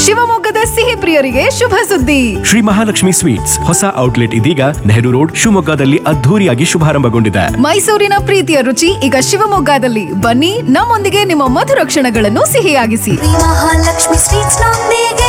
ಶಿವಮೊಗ್ಗದ ಸಿಹಿ ಪ್ರಿಯರಿಗೆ ಶುಭ ಸುದ್ದಿ ಶ್ರೀ ಮಹಾಲಕ್ಷ್ಮಿ ಸ್ವೀಟ್ಸ್ ಹೊಸ ಔಟ್ಲೆಟ್ ಇದೀಗ ನೆಹರು ರೋಡ್ ಶಿವಮೊಗ್ಗದಲ್ಲಿ ಅದ್ಧೂರಿಯಾಗಿ ಶುಭಾರಂಭಗೊಂಡಿದೆ ಮೈಸೂರಿನ ಪ್ರೀತಿಯ ರುಚಿ ಈಗ ಶಿವಮೊಗ್ಗದಲ್ಲಿ ಬನ್ನಿ ನಮ್ಮೊಂದಿಗೆ ನಿಮ್ಮ ಮಧುರ ಕ್ಷಣಗಳನ್ನು ಸಿಹಿಯಾಗಿಸಿ ಮಹಾಲಕ್ಷ್ಮಿ ಸ್ವೀಟ್ಸ್ ನೊಂದಿಗೆ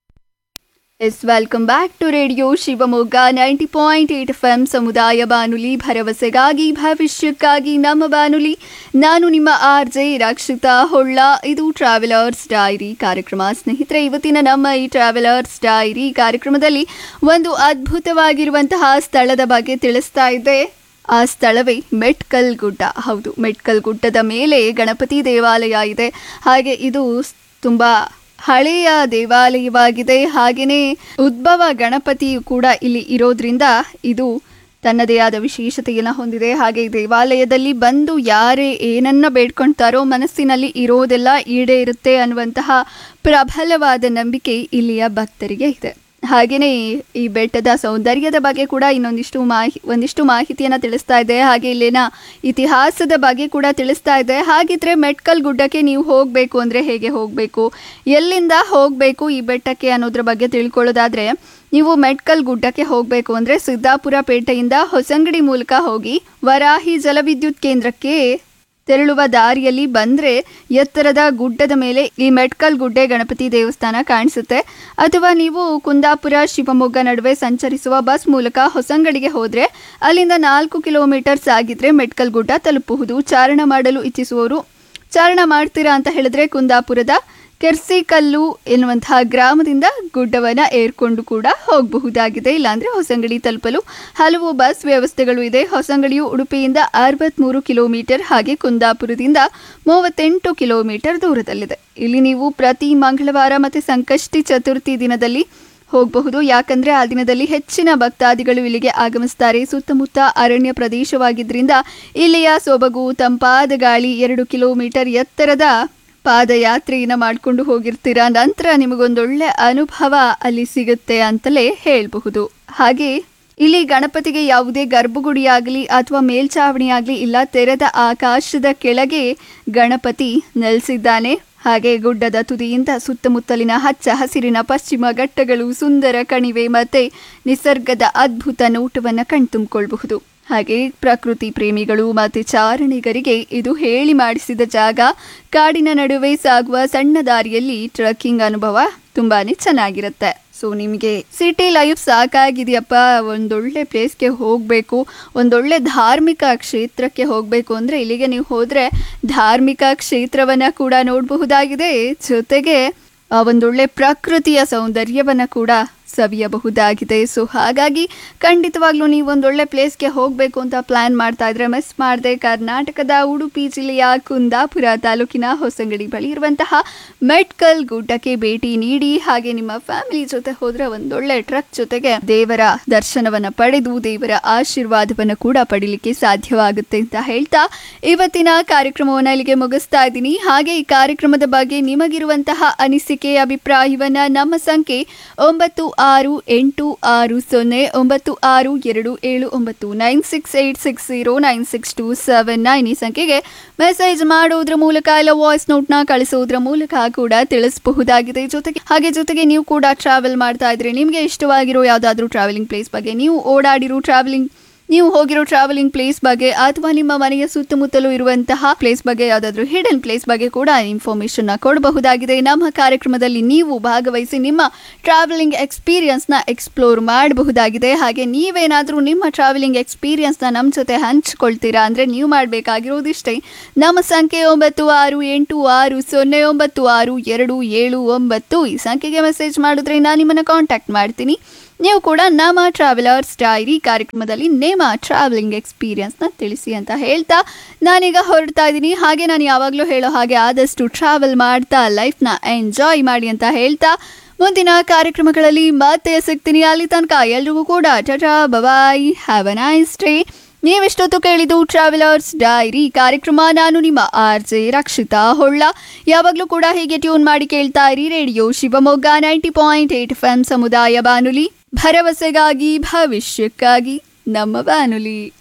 yes welcome back to radio Shivamogga ninety point eight F M ಸಮುದಾಯ ಬಾನುಲಿ ಭರವಸೆಗಾಗಿ ಭವಿಷ್ಯಕ್ಕಾಗಿ ನಮ್ಮ ಬಾನುಲಿ ನಾನು ನಿಮ್ಮ ಆರ್ ಜೆ ರಕ್ಷಿತಾ ಹೊಳ್ಳ ಇದು ಟ್ರಾವೆಲರ್ಸ್ ಡೈರಿ ಕಾರ್ಯಕ್ರಮ ಸ್ನೇಹಿತರೆ ಇವತ್ತಿನ ನಮ್ಮ ಈ ಟ್ರಾವೆಲರ್ಸ್ ಡೈರಿ ಕಾರ್ಯಕ್ರಮದಲ್ಲಿ ಒಂದು ಅದ್ಭುತವಾಗಿರುವಂತಹ ಸ್ಥಳದ ಬಗ್ಗೆ ತಿಳಿಸ್ತಾ ಇದ್ದೆ ಆ ಸ್ಥಳವೇ ಮೆಟ್ಕಲ್ ಗುಡ್ಡ ಹೌದು ಮೆಟ್ಕಲ್ ಗುಡ್ಡದ ಮೇಲೆ ಗಣಪತಿ ದೇವಾಲಯ ಇದೆ ಹಾಗೆ ಇದು ಸ್- ತುಂಬಾ ಹಳೆಯ ದೇವಾಲಯವಾಗಿದೆ ಹಾಗೆಯೇ ಉದ್ಭವ ಗಣಪತಿಯು ಕೂಡ ಇಲ್ಲಿ ಇರೋದ್ರಿಂದ ಇದು ತನ್ನದೇ ಆದ ವಿಶೇಷತೆಯನ್ನು ಹೊಂದಿದೆ ಹಾಗೆ ಈ ದೇವಾಲಯದಲ್ಲಿ ಬಂದು ಯಾರೇ ಏನನ್ನ ಬೇಡ್ಕೊಳ್ತಾರೋ ಮನಸ್ಸಿನಲ್ಲಿ ಇರೋದೆಲ್ಲ ಈಡೇರುತ್ತೆ ಅನ್ನುವಂತಹ ಪ್ರಬಲವಾದ ನಂಬಿಕೆ ಇಲ್ಲಿಯ ಭಕ್ತರಿಗೆ ಇದೆ ಹಾಗೆಯೇ ಈ ಬೆಟ್ಟದ ಸೌಂದರ್ಯದ ಬಗ್ಗೆ ಕೂಡ ಇನ್ನೊಂದಿಷ್ಟು ಮಾಹಿ ಒಂದಿಷ್ಟು ಮಾಹಿತಿಯನ್ನು ತಿಳಿಸ್ತಾ ಇದೆ ಹಾಗೆ ಇಲ್ಲಿನ ಇತಿಹಾಸದ ಬಗ್ಗೆ ಕೂಡ ತಿಳಿಸ್ತಾ ಇದೆ ಹಾಗಿದ್ರೆ ಮೆಟ್ಕಲ್ ಗುಡ್ಡಕ್ಕೆ ನೀವು ಹೋಗಬೇಕು ಅಂದರೆ ಹೇಗೆ ಹೋಗಬೇಕು ಎಲ್ಲಿಂದ ಹೋಗಬೇಕು ಈ ಬೆಟ್ಟಕ್ಕೆ ಅನ್ನೋದ್ರ ಬಗ್ಗೆ ತಿಳ್ಕೊಳ್ಳೋದಾದ್ರೆ ನೀವು ಮೆಟ್ಕಲ್ ಗುಡ್ಡಕ್ಕೆ ಹೋಗಬೇಕು ಅಂದರೆ ಸಿದ್ದಾಪುರ ಪೇಟೆಯಿಂದ ಹೊಸಂಗಡಿ ಮೂಲಕ ಹೋಗಿ ವರಾಹಿ ಜಲವಿದ್ಯುತ್ ಕೇಂದ್ರಕ್ಕೆ ತೆರಳುವ ದಾರಿಯಲ್ಲಿ ಬಂದರೆ ಎತ್ತರದ ಗುಡ್ಡದ ಮೇಲೆ ಈ ಮೆಟ್ಕಲ್ ಗುಡ್ಡೆ ಗಣಪತಿ ದೇವಸ್ಥಾನ ಕಾಣಿಸುತ್ತೆ ಅಥವಾ ನೀವು ಕುಂದಾಪುರ ಶಿವಮೊಗ್ಗ ನಡುವೆ ಸಂಚರಿಸುವ ಬಸ್ ಮೂಲಕ ಹೊಸಂಗಡಿಗೆ ಹೋದರೆ ಅಲ್ಲಿಂದ ನಾಲ್ಕು ಕಿಲೋಮೀಟರ್ ಸಾಗಿದ್ರೆ ಮೆಟ್ಕಲ್ ಗುಡ್ಡ ತಲುಪಬಹುದು ಚಾರಣ ಮಾಡಲು ಇಚ್ಛಿಸುವವರು ಚಾರಣ ಮಾಡ್ತೀರಾ ಅಂತ ಹೇಳಿದ್ರೆ ಕುಂದಾಪುರದ ಕೆರ್ಸಿಕಲ್ಲು ಎನ್ನುವಂತಹ ಗ್ರಾಮದಿಂದ ಗುಡ್ಡವನ್ನು ಏರ್ಕೊಂಡು ಕೂಡ ಹೋಗಬಹುದಾಗಿದೆ ಇಲ್ಲಾಂದ್ರೆ ಹೊಸಂಗಡಿ ತಲುಪಲು ಹಲವು ಬಸ್ ವ್ಯವಸ್ಥೆಗಳು ಇದೆ ಹೊಸಂಗಡಿಯು ಉಡುಪಿಯಿಂದ ಅರವತ್ತ್ಮೂರು ಕಿಲೋಮೀಟರ್ ಹಾಗೆ ಕುಂದಾಪುರದಿಂದ ಮೂವತ್ತೆಂಟು ಕಿಲೋಮೀಟರ್ ದೂರದಲ್ಲಿದೆ ಇಲ್ಲಿ ನೀವು ಪ್ರತಿ ಮಂಗಳವಾರ ಮತ್ತು ಸಂಕಷ್ಟಿ ಚತುರ್ಥಿ ದಿನದಲ್ಲಿ ಹೋಗಬಹುದು ಯಾಕಂದ್ರೆ ಆ ದಿನದಲ್ಲಿ ಹೆಚ್ಚಿನ ಭಕ್ತಾದಿಗಳು ಇಲ್ಲಿಗೆ ಆಗಮಿಸ್ತಾರೆ ಸುತ್ತಮುತ್ತ ಅರಣ್ಯ ಪ್ರದೇಶವಾಗಿದ್ದರಿಂದ ಇಲ್ಲಿಯ ಸೊಬಗು ತಂಪಾದ ಗಾಳಿ ಎರಡು ಕಿಲೋಮೀಟರ್ ಎತ್ತರದ ಪಾದಯಾತ್ರೆಯನ್ನು ಮಾಡಿಕೊಂಡು ಹೋಗಿರ್ತೀರಾ ನಂತರ ನಿಮಗೊಂದೊಳ್ಳೆ ಅನುಭವ ಅಲ್ಲಿ ಸಿಗುತ್ತೆ ಅಂತಲೇ ಹೇಳಬಹುದು ಹಾಗೆ ಇಲ್ಲಿ ಗಣಪತಿಗೆ ಯಾವುದೇ ಗರ್ಭಗುಡಿಯಾಗಲಿ ಅಥವಾ ಮೇಲ್ಛಾವಣಿಯಾಗಲಿ ಇಲ್ಲ ತೆರೆದ ಆಕಾಶದ ಕೆಳಗೆ ಗಣಪತಿ ನೆಲೆಸಿದ್ದಾನೆ ಹಾಗೆ ಗುಡ್ಡದ ತುದಿಯಿಂದ ಸುತ್ತಮುತ್ತಲಿನ ಹಚ್ಚ ಹಸಿರಿನ ಪಶ್ಚಿಮ ಘಟ್ಟಗಳು ಸುಂದರ ಕಣಿವೆ ಮತ್ತೆ ನಿಸರ್ಗದ ಅದ್ಭುತ ನೋಟವನ್ನು ಕಣ್ತುಂಬಿಕೊಳ್ಬಹುದು ಹಾಗೆ ಪ್ರಕೃತಿ ಪ್ರೇಮಿಗಳು ಮತ್ತು ಚಾರಣಿಗರಿಗೆ ಇದು ಹೇಳಿ ಮಾಡಿಸಿದ ಜಾಗ ಕಾಡಿನ ನಡುವೆ ಸಾಗುವ ಸಣ್ಣ ದಾರಿಯಲ್ಲಿ ಟ್ರಕ್ಕಿಂಗ್ ಅನುಭವ ತುಂಬಾನೇ ಚೆನ್ನಾಗಿರುತ್ತೆ ಸೊ ನಿಮಗೆ ಸಿಟಿ ಲೈಫ್ ಸಾಕಾಗಿದೆಯಪ್ಪ ಒಂದೊಳ್ಳೆ ಪ್ಲೇಸ್ಗೆ ಹೋಗಬೇಕು ಒಂದೊಳ್ಳೆ ಧಾರ್ಮಿಕ ಕ್ಷೇತ್ರಕ್ಕೆ ಹೋಗಬೇಕು ಅಂದರೆ ಇಲ್ಲಿಗೆ ನೀವು ಹೋದರೆ ಧಾರ್ಮಿಕ ಕ್ಷೇತ್ರವನ್ನು ಕೂಡ ನೋಡಬಹುದಾಗಿದೆ ಜೊತೆಗೆ ಆ ಒಂದೊಳ್ಳೆ ಪ್ರಕೃತಿಯ ಸೌಂದರ್ಯವನ್ನು ಕೂಡ ಸವಿಯಬಹುದಾಗಿದೆ ಸೊ ಹಾಗಾಗಿ ಖಂಡಿತವಾಗ್ಲೂ ನೀವು ಒಂದೊಳ್ಳೆ ಪ್ಲೇಸ್ಗೆ ಹೋಗಬೇಕು ಅಂತ ಪ್ಲ್ಯಾನ್ ಮಾಡ್ತಾ ಇದ್ರೆ ಮಿಸ್ ಮಾಡದೆ ಕರ್ನಾಟಕದ ಉಡುಪಿ ಜಿಲ್ಲೆಯ ಕುಂದಾಪುರ ತಾಲೂಕಿನ ಹೊಸಂಗಡಿ ಬಳಿ ಇರುವಂತಹ ಮೆಟ್ಕಲ್ ಗುಡ್ಡಕ್ಕೆ ಭೇಟಿ ನೀಡಿ ಹಾಗೆ ನಿಮ್ಮ ಫ್ಯಾಮಿಲಿ ಜೊತೆ ಹೋದ್ರೆ ಒಂದೊಳ್ಳೆ ಟ್ರಕ್ ಜೊತೆಗೆ ದೇವರ ದರ್ಶನವನ್ನ ಪಡೆದು ದೇವರ ಆಶೀರ್ವಾದವನ್ನು ಕೂಡ ಪಡಿಲಿಕ್ಕೆ ಸಾಧ್ಯವಾಗುತ್ತೆ ಅಂತ ಹೇಳ್ತಾ ಇವತ್ತಿನ ಕಾರ್ಯಕ್ರಮವನ್ನು ಇಲ್ಲಿಗೆ ಮುಗಿಸ್ತಾ ಇದ್ದೀನಿ ಹಾಗೆ ಈ ಕಾರ್ಯಕ್ರಮದ ಬಗ್ಗೆ ನಿಮಗಿರುವಂತಹ ಅನಿಸಿಕೆ ಅಭಿಪ್ರಾಯವನ್ನ ನಮ್ಮ ಸಂಖ್ಯೆ ಒಂಬತ್ತು ಆರು ಎಂಟು ಆರು ಸೊನ್ನೆ ಒಂಬತ್ತು ಆರು ಎರಡು ಏಳು ಒಂಬತ್ತು nine six eight six zero nine six two seven nine ಈ ಸಂಖ್ಯೆಗೆ ಮೆಸೇಜ್ ಮಾಡೋದ್ರ ಮೂಲಕ ಇಲ್ಲ ವಾಯ್ಸ್ ನೋಟ್ನ ಕಳಿಸೋದ್ರ ಮೂಲಕ ಕೂಡ ತಿಳಿಸಬಹುದಾಗಿದೆ ಜೊತೆಗೆ ಹಾಗೆ ಜೊತೆಗೆ ನೀವು ಕೂಡ ಟ್ರಾವೆಲ್ ಮಾಡ್ತಾ ಇದ್ರೆ ನಿಮಗೆ ಇಷ್ಟವಾಗಿರೋ ಯಾವುದಾದ್ರೂ ಟ್ರಾವೆಲಿಂಗ್ ಪ್ಲೇಸ್ ಬಗ್ಗೆ ನೀವು ಓಡಾಡಿರೋ ಟ್ರಾವೆಲಿಂಗ್ ನೀವು ಹೋಗಿರೋ ಟ್ರಾವೆಲಿಂಗ್ ಪ್ಲೇಸ್ ಬಗ್ಗೆ ಅಥವಾ ನಿಮ್ಮ ಮನೆಯ ಸುತ್ತಮುತ್ತಲೂ ಇರುವಂತಹ ಪ್ಲೇಸ್ ಬಗ್ಗೆ ಯಾವುದಾದ್ರೂ ಹಿಡನ್ ಪ್ಲೇಸ್ ಬಗ್ಗೆ ಕೂಡ ಇನ್ಫಾರ್ಮೇಶನ್ ಕೊಡಬಹುದಾಗಿದೆ ನಮ್ಮ ಕಾರ್ಯಕ್ರಮದಲ್ಲಿ ನೀವು ಭಾಗವಹಿಸಿ ನಿಮ್ಮ ಟ್ರಾವೆಲಿಂಗ್ ಎಕ್ಸ್ಪೀರಿಯನ್ಸ್ನ ಎಕ್ಸ್ಪ್ಲೋರ್ ಮಾಡಬಹುದಾಗಿದೆ ಹಾಗೆ ನೀವೇನಾದರೂ ನಿಮ್ಮ ಟ್ರಾವೆಲಿಂಗ್ ಎಕ್ಸ್ಪೀರಿಯನ್ಸ್ನ ನಮ್ಮ ಜೊತೆ ಹಂಚ್ಕೊಳ್ತೀರಾ ಅಂದರೆ ನೀವು ಮಾಡಬೇಕಾಗಿರೋದಿಷ್ಟೇ ನಮ್ಮ ಸಂಖ್ಯೆ ಒಂಬತ್ತು ಆರು ಎಂಟು ಆರು ಸೊನ್ನೆ ಒಂಬತ್ತು ಆರು ಎರಡು ಏಳು ಒಂಬತ್ತು ಈ ಸಂಖ್ಯೆಗೆ ಮೆಸೇಜ್ ಮಾಡಿದ್ರೆ ನಾನು ನಿಮ್ಮನ್ನು ಕಾಂಟ್ಯಾಕ್ಟ್ ಮಾಡ್ತೀನಿ ನೀವು ಕೂಡ ನಮ್ಮ ಟ್ರಾವೆಲರ್ಸ್ ಡೈರಿ ಕಾರ್ಯಕ್ರಮದಲ್ಲಿ ನಿಮ್ಮ ಟ್ರಾವೆಲಿಂಗ್ ಎಕ್ಸ್ಪೀರಿಯನ್ಸ್ನ ತಿಳಿಸಿ ಅಂತ ಹೇಳ್ತಾ ನಾನೀಗ ಹೊರಡ್ತಾ ಇದ್ದೀನಿ ಹಾಗೆ ನಾನು ಯಾವಾಗಲೂ ಹೇಳೋ ಹಾಗೆ ಆದಷ್ಟು ಟ್ರಾವೆಲ್ ಮಾಡ್ತಾ ಲೈಫ್ನ ಎಂಜಾಯ್ ಮಾಡಿ ಅಂತ ಹೇಳ್ತಾ ಮುಂದಿನ ಕಾರ್ಯಕ್ರಮಗಳಲ್ಲಿ ಮತ್ತೆ ಸಿಗ್ತೀನಿ ಅಲ್ಲಿ ತನಕ ಎಲ್ರಿಗೂ ಕೂಡ tata bye bye have a nice day ನೀವೆಷ್ಟೊತ್ತು ಕೇಳಿದ್ದು ಟ್ರಾವೆಲರ್ಸ್ ಡೈರಿ ಕಾರ್ಯಕ್ರಮ ನಾನು ನಿಮ್ಮ ಆರ್ ಜೆ ರಕ್ಷಿತಾ ಹೊಳ್ಳ ಯಾವಾಗಲೂ ಕೂಡ ಹೀಗೆ ಟ್ಯೂನ್ ಮಾಡಿ ಕೇಳ್ತಾ ಇರಿ radio Shivamogga ninety point eight F M ಸಮುದಾಯ ಬಾನುಲಿ ಭರವಸೆಗಾಗಿ ಭವಿಷ್ಯಕ್ಕಾಗಿ ನಮ್ಮ ಬಾನುಲಿ